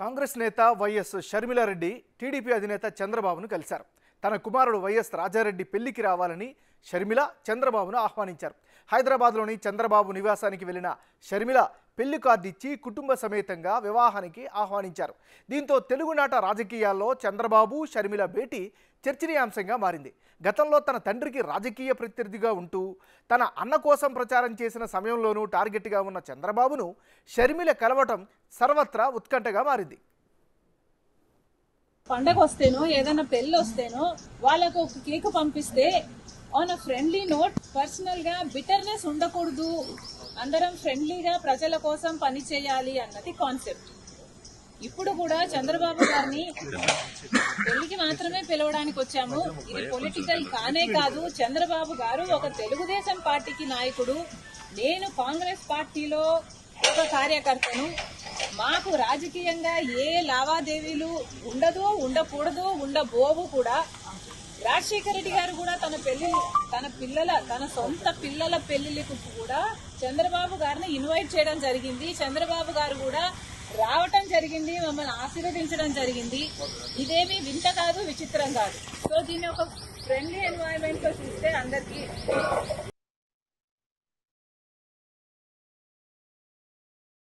కాంగ్రెస్ నేత YS Sharmila Reddy TDP అధినేత చంద్రబాబును కలిశారు తన కుమారుడు వైఎస్ రాజారెడ్డి పెళ్లికి రావాలని షర్మిల చంద్రబాబును ఆహ్వానించారు హైదరాబాద్లోని చంద్రబాబు నివాసానికి వెళ్లిన షర్మిల పెళ్లి కార్డు ఇచ్చి కుటుంబ సమేతంగా వివాహానికి ఆహ్వానించారు దీంతో తెలుగునాట రాజకీయాల్లో చంద్రబాబు షర్మిల భేటీ చర్చనీయాంశంగా మారింది గతంలో తన తండ్రికి రాజకీయ ప్రత్యర్థిగా ఉంటూ తన అన్న కోసం ప్రచారం చేసిన సమయంలోనూ టార్గెట్గా ఉన్న చంద్రబాబును షర్మిల కలవటం సర్వత్రా ఉత్కంఠగా మారింది పండగ వస్తేనో ఏదైనా పెళ్లి వస్తేనో వాళ్ళకు ఒక కేక్ పంపిస్తే on a friendly note personal గా బిటర్నెస్ ఉండకూడదు అందరం ఫ్రెండ్లీగా ప్రజల కోసం పని చేయాలి అన్నది కాన్సెప్ట్ ఇప్పుడు కూడా చంద్రబాబు గారిని పెళ్లికి మాత్రమే పిలవడానికి వచ్చాము ఇది పొలిటికల్ కానే కాదు చంద్రబాబు గారు ఒక తెలుగుదేశం పార్టీకి నాయకుడు నేను కాంగ్రెస్ పార్టీలో ఒక కార్యకర్తను మాకు రాజకీయంగా ఏ లావాదేవీలు ఉండదు ఉండకూడదు ఉండబోవు కూడా రాజశేఖర రెడ్డి గారు కూడా తన పెళ్లి తన పిల్లల తన సొంత పిల్లల పెళ్లిలకు కూడా చంద్రబాబు గారిని ఇన్వైట్ చేయడం జరిగింది చంద్రబాబు గారు కూడా రావటం జరిగింది మమ్మల్ని ఆశీర్వదించడం జరిగింది ఇదేమి వింత కాదు విచిత్రం కాదు సో దీన్ని ఒక ఫ్రెండ్లీ ఎన్వైరన్మెంట్ లో చూస్తే అందరికీ